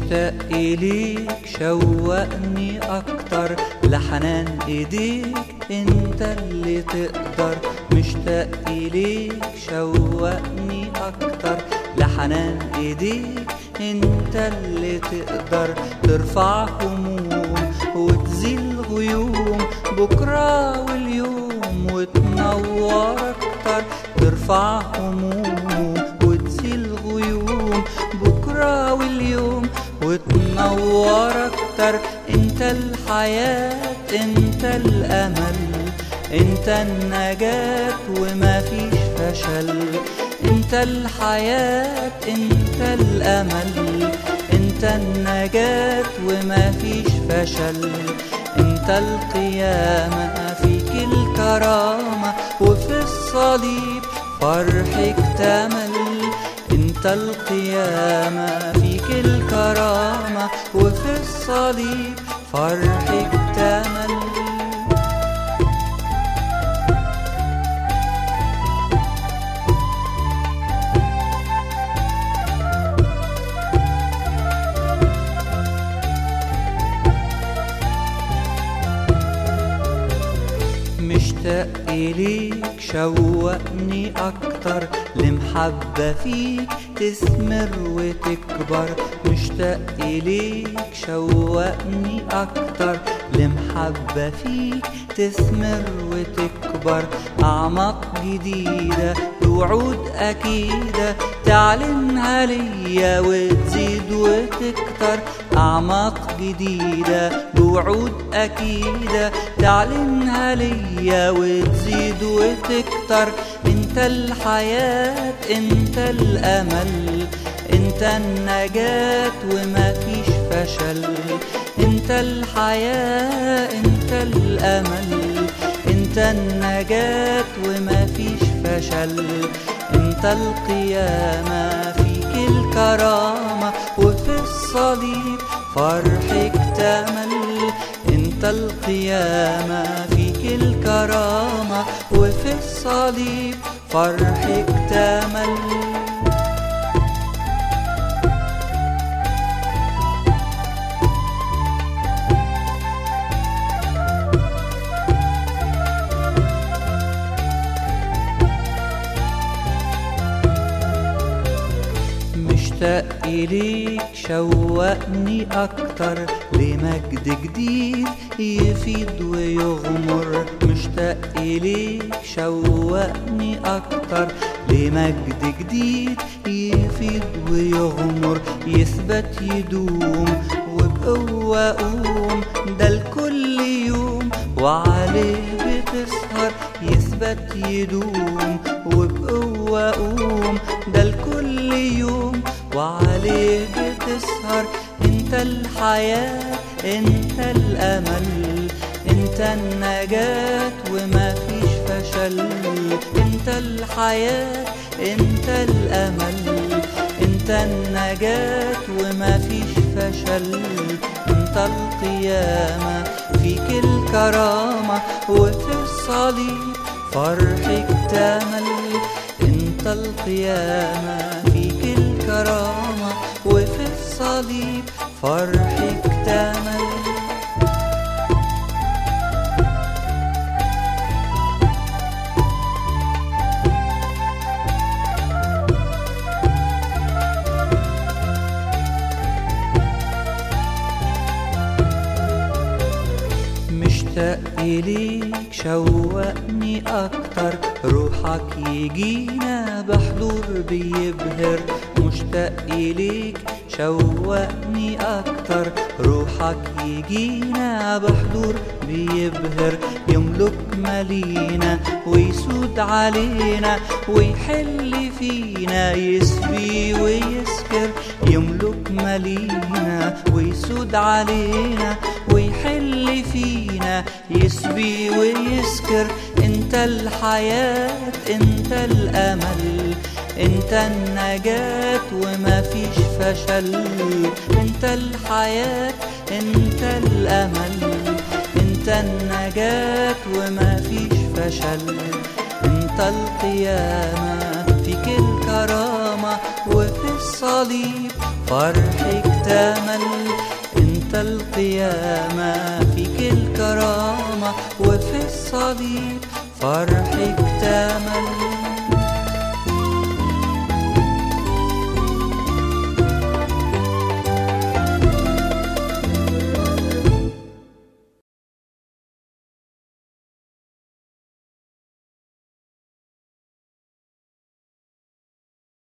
مشتاق إليك شوقني أكتر لحنان إيديك أنت اللي تقدر مشتاق إليك شوقني أكتر لحنان إيديك أنت اللي تقدر ترفع هموم وتزيل غيوم بكرة واليوم وتنور أكتر ترفع هموم وتزيل غيوم بكرة واليوم وتنور أكتر أنت الحياة أنت الأمل أنت النجاة وما فيش فشل أنت الحياة أنت الأمل أنت النجاة وما فيش فشل أنت القيامة فيك الكرامة وفي الصليب فرح اكتمل انت القيامة فيك الكرامة وفي الصليب فرح اكتمل مشتاق إليك شوقني أكتر لمحبة فيك تثمر وتكبر مشتاق إليك شوقني أكتر لمحبة فيك تثمر وتكبر أعماق جديدة بوعود أكيدة تعلنها ليا وتزيد وتكتر أعماق جديدة بوعود أكيدة تعلنها ليا وتزيد وتكتر انت الحياة انت الأمل انت النجاة وما فيش فشل انت الحياة انت الأمل انت النجاة وما فيش فشل انت القيامة فيك الكرامة وفي الصليب فرح اكتمل انت القيامة فيك الكرامة وفي الصليب فرح اكتمل مشتاق إليك شوقني أكتر لمجد جديد يفيد ويغمر مشتاق إليك شوقني أكتر لمجد جديد يفيد ويغمر يثبت يدوم وبقوة قوم ده الكل يوم وعليه بتسهر يثبت يدوم وبقوة قوم ده الكل يوم وعليه بتسهر انت الحياة انت الامل انت النجاة وما فيش فشل انت الحياة انت الامل انت النجاة وما فيش فشل انت القيامة فيك الكرامة وفي الصليب فرح اكتمل انت القيامة فيك الكرامة وفي الصليب فرح اكتمل مشتاق إليك شوقني أكتر روحك يجينا بحضور بيبهر مشتاق إليك شوقني أكتر روحك يجينا بحضور بيبهر يملك مالينا ويسود علينا ويحل فينا يسبي ويسكر يملك مالينا ويسود علينا ويحل فينا يسبي ويسكر انت الحياة انت الامل انت النجاة وما فيش فشل انت الحياة انت الامل انت النجاة وما فيش فشل انت القيامة فيك الكرامة وفي السماء الصليب فرح اكتمل انت القيامة فيك الكرامة وفي الصليب فرح اكتمل